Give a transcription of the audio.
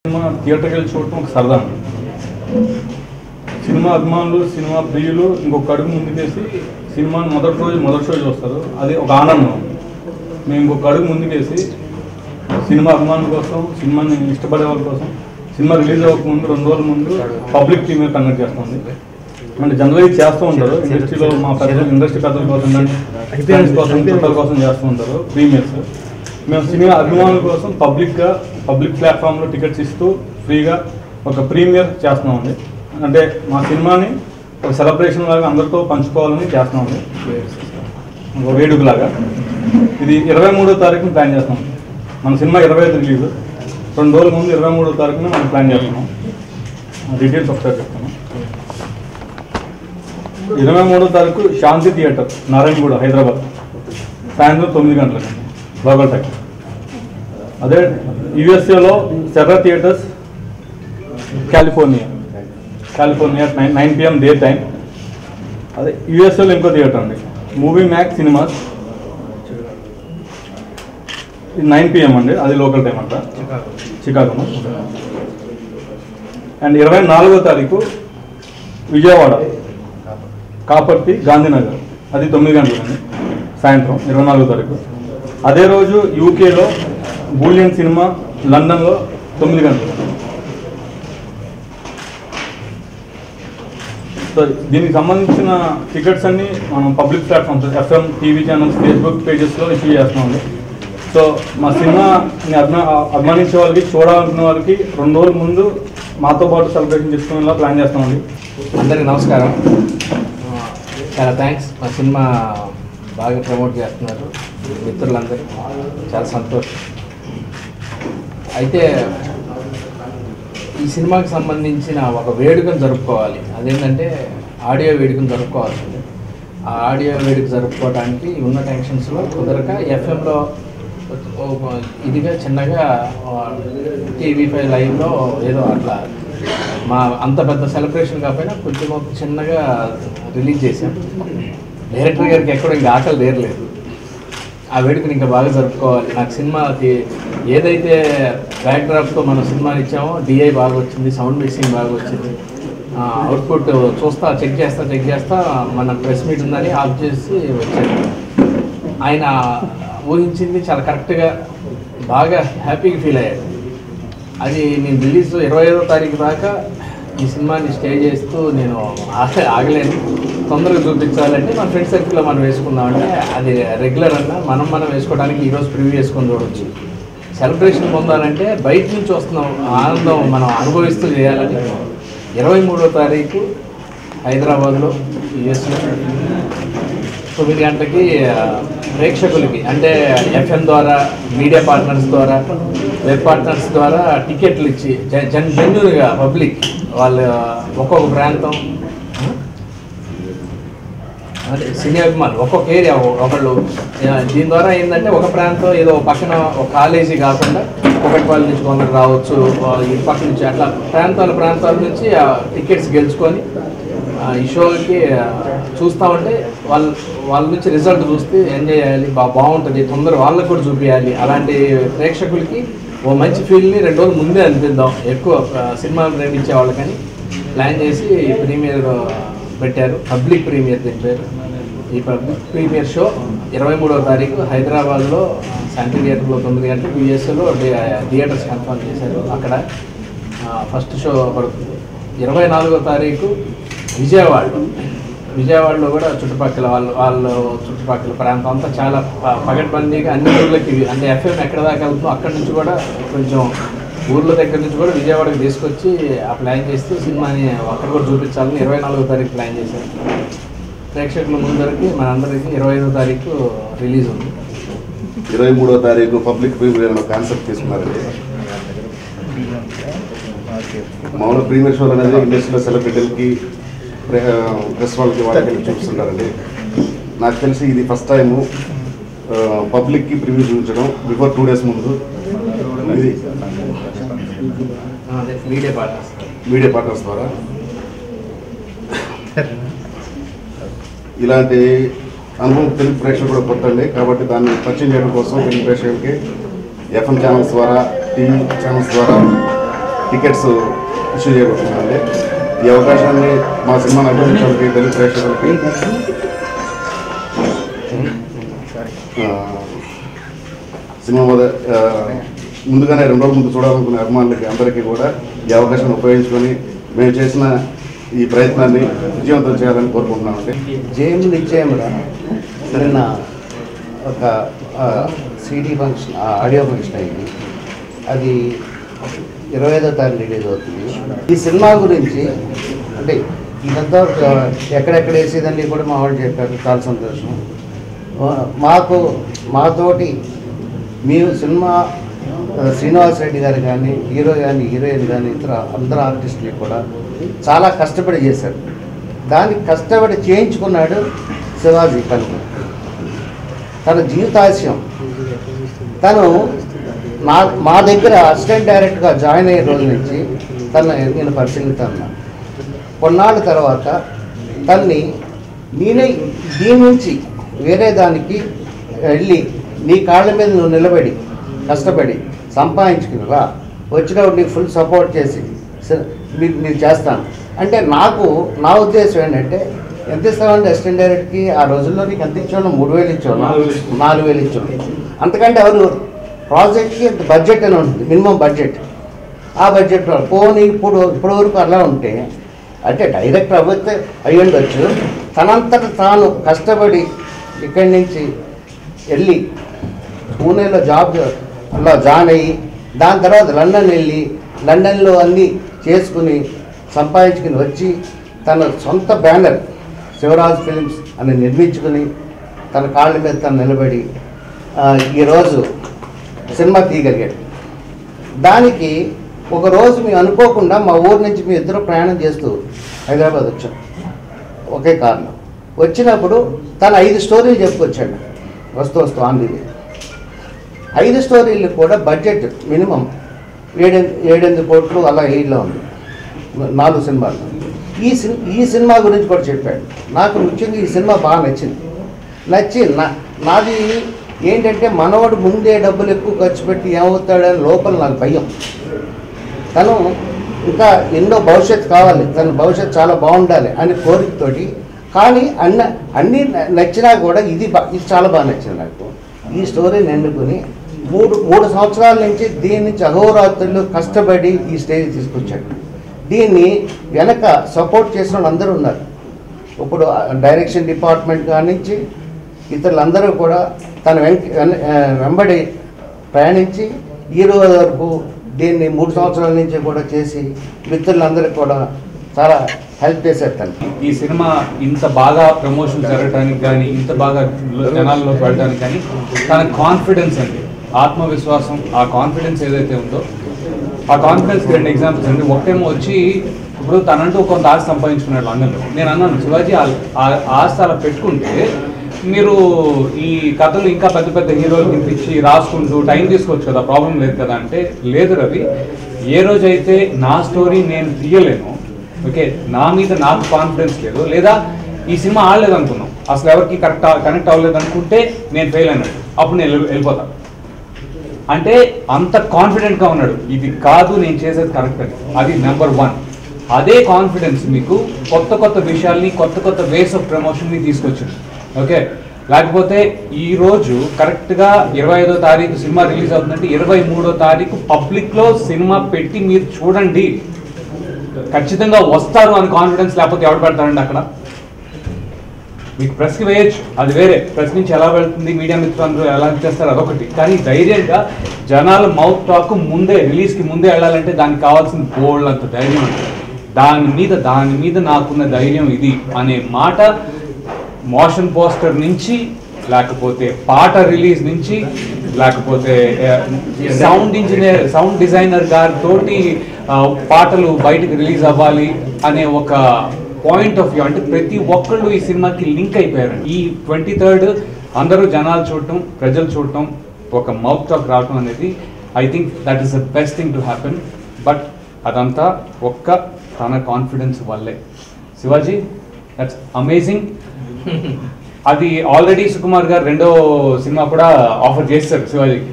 Cinema థియేటర్కి వెళ్ళి చూడటం ఒక సరదా సినిమా అభిమానులు సినిమా ప్రియులు ఇంకొక అడుగు ముందుకేసి సినిమాని మొదటి రోజు మొదటి షో చూస్తారు అది ఒక ఆనందం మేము ఇంకొక అడుగు ముందుకేసి సినిమా అభిమానుల కోసం సినిమాని ఇష్టపడే వాళ్ళ కోసం సినిమా రిలీజ్ అవ్వకముందు రెండు రోజుల ముందు పబ్లిక్ ప్రీమియర్ కండక్ట్ చేస్తుంది అంటే జనరల్గా చేస్తూ ఉంటారు ఇండస్ట్రీలో మా పెద్దలు ఇండస్ట్రీ పెద్దల కోసం ఫ్రెండ్స్ కోసం చుట్టాల కోసం చేస్తూ ఉంటారు ప్రీమియర్స్ మేము సినిమా అభిమానుల కోసం పబ్లిక్గా పబ్లిక్ ప్లాట్ఫామ్లో టికెట్స్ ఇస్తూ ఫ్రీగా ఒక ప్రీమియర్ చేస్తున్నామండి అంటే మా సినిమాని ఒక సెలబ్రేషన్ లాగా అందరితో పంచుకోవాలని చేస్తున్నామండి ఒక వేడుకలాగా ఇది ఇరవై మూడో తారీఖున ప్లాన్ చేస్తున్నాం మన సినిమా ఇరవై ఐదు రిలీజ్ రెండు రోజుల ముందు ఇరవై మూడో తారీఖున మనం ప్లాన్ చేస్తున్నాం డీటెయిల్స్ ఒకసారి చెప్తాను ఇరవై మూడో తారీఖు శాంతి థియేటర్ నారాయణగూడ హైదరాబాద్ సాయంత్రం తొమ్మిది గంటలకు లోకల్ టైం అదే యుఎస్ఏలో Serra theaters California California nine nine PM day time అదే యుఎస్ఏలో ఇంకో థియేటర్ అండి మూవీ మ్యాక్ సినిమాస్ ఇది నైన్ పిఎం అండి అది లోకల్ టైం అంట చికాగోలో అండ్ ఇరవై నాలుగో తారీఖు విజయవాడ కాపర్తి గాంధీనగర్ అది తొమ్మిది గంటలండి సాయంత్రం ఇరవై నాలుగో తారీఖు అదే రోజు యూకేలో బూలియన్ సినిమా లండన్లో తొమ్మిది గంటలు సో దీనికి సంబంధించిన టికెట్స్ అన్ని మనం public platforms FM TV channels Facebook పేజెస్లో ఇష్యూ చేస్తున్నామండి సో మా సినిమాని అభిమా అభిమానించే వాళ్ళకి చూడాలనుకున్న వాళ్ళకి రెండు రోజుల ముందు మాతో పాటు సెలబ్రేషన్ చేసుకునేలా ప్లాన్ చేస్తామండి అందరికి నమస్కారం ఆ, చాలా థ్యాంక్స్ మా సినిమా బాగా ప్రమోట్ చేస్తున్నారు మిత్రులందరూ చాలా సంతోషం అయితే ఈ సినిమాకి సంబంధించిన ఒక వేడుకను జరుపుకోవాలి అదేంటంటే ఆడియో వేడుకను జరుపుకోవాల్సింది ఆ ఆడియో వేడుక జరుపుకోవడానికి ఉన్న టెన్షన్స్లో కుదరక ఎఫ్ఎంలో ఇదిగా చిన్నగా టీవీ ఫైవ్ లైవ్లో ఏదో అట్లా మా అంత పెద్ద సెలబ్రేషన్ కాకపోయినా కొంచెం ఒక చిన్నగా రిలీజ్ చేశాం డైరెక్టర్ గారికి ఎక్కడ ఇంకా ఆకలి తీరలేదు ఆ వేడుకని ఇంకా బాగా జరుపుకోవాలి నాకు సినిమా అది ఏదైతే బ్యాక్డ్రాప్తో మనం సినిమాని ఇచ్చామో డిఐ బాగా వచ్చింది సౌండ్ మిక్సింగ్ బాగా వచ్చింది అవుట్పుట్ చూస్తా చెక్ చేస్తా చెక్ చేస్తా మన ప్రెస్ మీట్ ఉందని ఆఫ్ చేసి వచ్చాడు ఆయన ఊహించింది చాలా కరెక్ట్గా బాగా హ్యాపీగా ఫీల్ అయ్యాడు అది నేను రిలీజ్ ఇరవై ఐదో తారీఖు దాకా ఈ సినిమాని స్టే చేస్తూ నేను ఆగ ఆగలేను తొందరగా చూపించాలంటే మన ఫ్రెండ్ సర్కిల్లో మనం వేసుకుందామంటే అది రెగ్యులర్ అన్న మనం మనం వేసుకోవడానికి ఈరోజు ప్రివ్యూ వేసుకొని చూడవచ్చు సెలబ్రేషన్ పొందాలంటే బయట నుంచి వస్తున్న ఆనందం మనం అనుభవిస్తూ చేయాలని ఇరవై మూడో తారీఖు హైదరాబాద్లో యుఎస్లో తొమ్మిది గంటలకి ఆ, ప్రేక్షకులకి అంటే ఎఫ్ఎం ద్వారా మీడియా పార్ట్నర్స్ ద్వారా వెబ్ పార్ట్నర్స్ ద్వారా టికెట్లు ఇచ్చి జ- జన్ జెన్యున్గా పబ్లిక్ వాళ్ళు ఒక్కొక్క ప్రాంతం అదే సినీ అభిమానులు ఒక్కొక్క ఏరియా ఒకళ్ళు ఆ, దీని ద్వారా ఏంటంటే ఒక ప్రాంతం ఏదో ఒక పక్కన ఒక కాలేజీ కాకుండా ఒకటిపల్లి నుంచి కొందరు రావచ్చు ఆ, ఇటు పక్క నుంచి అట్లా ప్రాంతాల ప్రాంతాల నుంచి ఆ టికెట్స్ గెలుచుకొని ఆ, ఈ షోకి ఆ, చూస్తా ఉంటే వాళ్ళ వాళ్ళ నుంచి రిజల్ట్ చూస్తే ఎంజాయ్ చేయాలి బా బాగుంటుంది తొందర వాళ్ళకి కూడా చూపించాలి అలాంటి ప్రేక్షకులకి ఓ మంచి ఫీల్ని రెండు రోజులు ముందే అనిపిద్దాం ఎక్కువ ఆ, సినిమాలు ప్రేమించే వాళ్ళకని ప్లాన్ చేసి ప్రీమియర్ పెట్టారు పబ్లిక్ ప్రీమియర్ దీని పేరు ఈ పబ్లిక్ ప్రీమియర్ షో ఇరవై మూడవ తారీఖు హైదరాబాద్లో శాంతి థియేటర్లో తొమ్మిది గంటలకు యూఎస్ఏలో థియేటర్స్ కన్ఫర్మ్ చేశారు అక్కడ ఫస్ట్ షో పడుతుంది ఇరవై నాలుగో తారీఖు విజయవాడలో విజయవాడలో కూడా చుట్టుపక్కల వాళ్ళు వాళ్ళు చుట్టుపక్కల ప్రాంతం అంతా చాలా ప- పగడ్బందీగా అన్ని ఊర్లకి అంటే ఎఫ్ఎం ఎక్కడ దాకా వెళ్తుందో అక్కడి నుంచి కూడా కొంచెం ఊర్ల దగ్గర నుంచి కూడా విజయవాడకి తీసుకొచ్చి ఆ ప్లాన్ చేస్తూ సినిమాని అక్కడ కూడా చూపించాలని ఇరవై నాలుగో తారీఖు ప్లాన్ చేశారు ప్రేక్షకుల ముందరికి మనందరికీ ఇరవై ఐదో తారీఖు రిలీజ్ ఉంది ఇరవై మూడో తారీఖు పబ్లిక్ ప్రీమియర్ అనే కాన్సెప్ట్ తీసుకున్నారండి మామూలు ప్రీమియర్ షోలు అనేది ఇండస్ట్రీలో సెలబ్రిటీలకి ప్రెస్ వాళ్ళకి వాళ్ళకి చూపిస్తుంటారండి నాకు తెలిసి ఇది ఫస్ట్ టైము పబ్లిక్కి ప్రివ్యూ చూపించడం బిఫోర్ టూ డేస్ ముందు ఇది అదే మీడియా పార్ట్నర్స్ మీడియా పార్ట్నర్స్ ద్వారా ఇలాంటి అనుభవం తెలుగు ప్రేక్షకులు కూడా కొత్త అండి కాబట్టి దాన్ని పరిచయం చేయడం కోసం తెలుగు ప్రేక్షకులకి ఎఫ్ఎం ఛానల్స్ ద్వారా టీవీ ఛానల్స్ ద్వారా టికెట్స్ ఇష్యూ చేయబోతున్నామండి ఈ అవకాశాన్ని మా సినిమాని అభినందించడానికి తెలుగు ప్రేక్షకులకి ఆ, సినిమా మొద ఆ, ముందుగానే రెండు రోజుల ముందు చూడాలనుకునే అభిమానులకి అందరికీ కూడా ఈ అవకాశాన్ని ఉపయోగించుకొని మేము చేసిన ఈ ప్రయత్నాన్ని విజయవంతం చేయాలని కోరుకుంటున్నామండి జేఎం నిశ్చయమురా నిన్న ఒక సిడీ ఫంక్షన్ ఆ, ఆడియో ఫంక్షన్ అయింది అది ఇరవై ఐదో తారీఖు రిలీజ్ అవుతుంది ఈ సినిమా గురించి అంటే ఇదంతా ఆ, ఎక్కడెక్కడ వేసేదని కూడా మా వాళ్ళు చెప్పారు చాలా సంతోషం ఆ, మాకు మాతోటి మేము సినిమా ఆ, శ్రీనివాస్ రెడ్డి గారు కానీ హీరో కానీ హీరోయిన్ కానీ ఇతర అందరు ఆర్టిస్టులు కూడా చాలా కష్టపడి చేశారు దానికి కష్టపడి చేయించుకున్నాడు శివాజీ కనుక తన జీవితాశయం తను నా మా దగ్గర అసిస్టెంట్ డైరెక్టర్గా జాయిన్ అయ్యే రోజు నుంచి తను నేను పరిశీలిస్తాను కొన్నాళ్ళ తర్వాత తన్ని నేనే దీని నుంచి వేరే దానికి వెళ్ళి నీ కాళ్ళ మీద నువ్వు నిలబడి కష్టపడి సంపాదించుకుని రా వచ్చినప్పుడు నీకు ఫుల్ సపోర్ట్ చేసి సరే, మీకు నేను చేస్తాను అంటే నాకు నా ఉద్దేశం ఏంటంటే ఎంత ఇస్తామంటే అసిస్టెంట్ డైరెక్టర్కి ఆ రోజుల్లో నీకు ఎంత ఇచ్చాను మూడు వేలు ఇచ్చాను నాలుగు వేలు ఇచ్చాను. నాలుగు వేలు ఇచ్చాను అంతకంటే ఎవరు ప్రాజెక్ట్కి ఇంత బడ్జెట్ అని ఉంటుంది మినిమం బడ్జెట్ ఆ బడ్జెట్ పోనీ ఇప్పుడు ఇప్పటి వరకు అలా ఉంటే అంటే డైరెక్టర్ అవ్వతే అయ్యి ఉండొచ్చు తనంతట తాను కష్టపడి ఇక్కడి నుంచి వెళ్ళి పూణేలో జాబ్ లో జాయిన్ అయ్యి దాని తర్వాత లండన్ వెళ్ళి లండన్లో అన్నీ చేసుకుని సంపాదించుకుని వచ్చి తన సొంత బ్యానర్ శివరాజ్ ఫిలిమ్స్ అని నిర్మించుకుని తన కాళ్ళ మీద తను నిలబడి ఆ, ఈరోజు సినిమా తీయగలిగాడు దానికి ఒక రోజు మేము అనుకోకుండా మా ఊరు నుంచి మీ ఇద్దరు ప్రయాణం చేస్తూ హైదరాబాద్ వచ్చాం ఒకే కారులో వచ్చినప్పుడు తను ఐదు స్టోరీలు చెప్పుకొచ్చాడు వస్తూ వస్తూ ఆన్ ది వే. ఐదు స్టోరీలు కూడా బడ్జెట్ మినిమం ఏడెనిమిది ఏడెనిమిది కోట్లు అలా ఏడులో ఉంది నాలుగు సినిమాలు ఈ సిన్ ఈ సినిమా గురించి కూడా చెప్పాడు నాకు ముఖ్యంగా ఈ సినిమా బాగా నచ్చింది నచ్చి నా నాది ఏంటంటే మనవాడు ముందే డబ్బులు ఎక్కువ ఖర్చు పెట్టి ఏమవుతాడని లోపల నాకు భయం తను ఇంకా ఎన్నో భవిష్యత్తు కావాలి తన భవిష్యత్తు చాలా బాగుండాలి అని కోరికతోటి కానీ అన్న అన్నీ న- నచ్చినా కూడా ఇది బా ఇది చాలా బాగా నచ్చింది నాకు ఈ స్టోరీని ఎన్నుకుని మూడు మూడు సంవత్సరాల నుంచి దీని నుంచి అహోరాత్రులు కష్టపడి ఈ స్టేజ్ తీసుకొచ్చాడు దీన్ని వెనక సపోర్ట్ చేసిన వాళ్ళు అందరూ ఉన్నారు ఇప్పుడు డైరెక్షన్ డిపార్ట్మెంట్ కాడి నుంచి ఇతరులందరూ కూడా తన వెంక వెన- ఆ, వెంబడి ప్రయాణించి ఈ రోజు వరకు దీన్ని మూడు సంవత్సరాల నుంచి కూడా చేసి మిత్రులందరికీ కూడా చాలా హెల్ప్ చేశారు తను ఈ సినిమా ఇంత బాగా ప్రమోషన్ జరగడానికి కానీ ఇంత బాగా జనాల్లోకి వెళ్ళడానికి కానీ తన కాన్ఫిడెన్స్ అండి ఆత్మవిశ్వాసం ఆ కాన్ఫిడెన్స్ ఏదైతే ఉందో ఆ కాన్ఫిడెన్స్కి రెండు ఎగ్జాంపుల్స్ అండి ఒకటేమో వచ్చి ఇప్పుడు తనంటూ కొంత ఆస్తి సంపాదించుకున్నాడు లండన్లో నేను అన్నాను శివాజీ ఆ ఆ- ఆస్తి అలా పెట్టుకుంటే మీరు ఈ కథలు ఇంకా పెద్ద పెద్ద హీరోలు పిలిపించి రాసుకుంటూ టైం తీసుకోవచ్చు కదా ప్రాబ్లం లేదు కదా అంటే లేదు రవి ఏ రోజైతే నా స్టోరీ నేను తీయలేను ఓకే నా మీద నాకు కాన్ఫిడెన్స్ లేదు లేదా ఈ సినిమా ఆడలేదు అనుకున్నాం అసలు ఎవరికి కరెక్ట్ కనెక్ట్ అవ్వలేదు అనుకుంటే నేను ఫెయిల్ అయినట్టు అప్పుడు నేను వెళ్ళి- వెళ్ళిపోతాను అంటే అంత కాన్ఫిడెంట్గా ఉన్నాడు ఇది కాదు నేను చేసేది కరెక్ట్ అని అది నెంబర్ వన్ అదే కాన్ఫిడెన్స్ మీకు కొత్త కొత్త విషయాల్ని కొత్త కొత్త వేస్ ఆఫ్ ప్రమోషన్ని తీసుకొచ్చింది ఓకే లేకపోతే ఈ రోజు కరెక్ట్గా ఇరవై ఐదో తారీఖు సినిమా రిలీజ్ అవుతుందంటే ఇరవై మూడో తారీఖు పబ్లిక్లో సినిమా పెట్టి మీరు చూడండి ఖచ్చితంగా వస్తారు అని కాన్ఫిడెన్స్ లేకపోతే ఎవరు పెడతారండి అక్కడ మీకు ప్రెస్కి వేయచ్చు అది వేరే ప్రెస్ నుంచి ఎలా వెళ్తుంది మీడియా మిత్రులందరూ ఎలా చేస్తారు అదొకటి కానీ ధైర్యంగా జనాల మౌత్ టాక్ ముందే రిలీజ్కి ముందే వెళ్ళాలంటే దానికి కావాల్సిన బోల్డ్ అంత ధైర్యం ఉంటుంది దాని మీద దాని మీద నాకున్న ధైర్యం ఇది అనే మాట మోషన్ పోస్టర్ నుంచి లేకపోతే పాట రిలీజ్ నుంచి లేకపోతే సౌండ్ ఇంజనీర్ సౌండ్ డిజైనర్ గారితోటి ఆ, పాటలు బయటకు రిలీజ్ అవ్వాలి అనే ఒక పాయింట్ ఆఫ్ వ్యూ అంటే ప్రతి ఒక్కళ్ళు ఈ సినిమాకి లింక్ అయిపోయారు ఈ ట్వంటీ థర్డ్ అందరూ జనాలు చూడటం ప్రజలు చూడటం ఒక మౌత్ టాక్ రావటం అనేది I think that is the best thing to happen but అదంతా ఒక్క తన కాన్ఫిడెన్స్ వల్లే శివాజీ దట్స్ అమేజింగ్ అది ఆల్రెడీ సుకుమార్ గారు రెండో సినిమా కూడా ఆఫర్ చేస్తారు శివాజీకి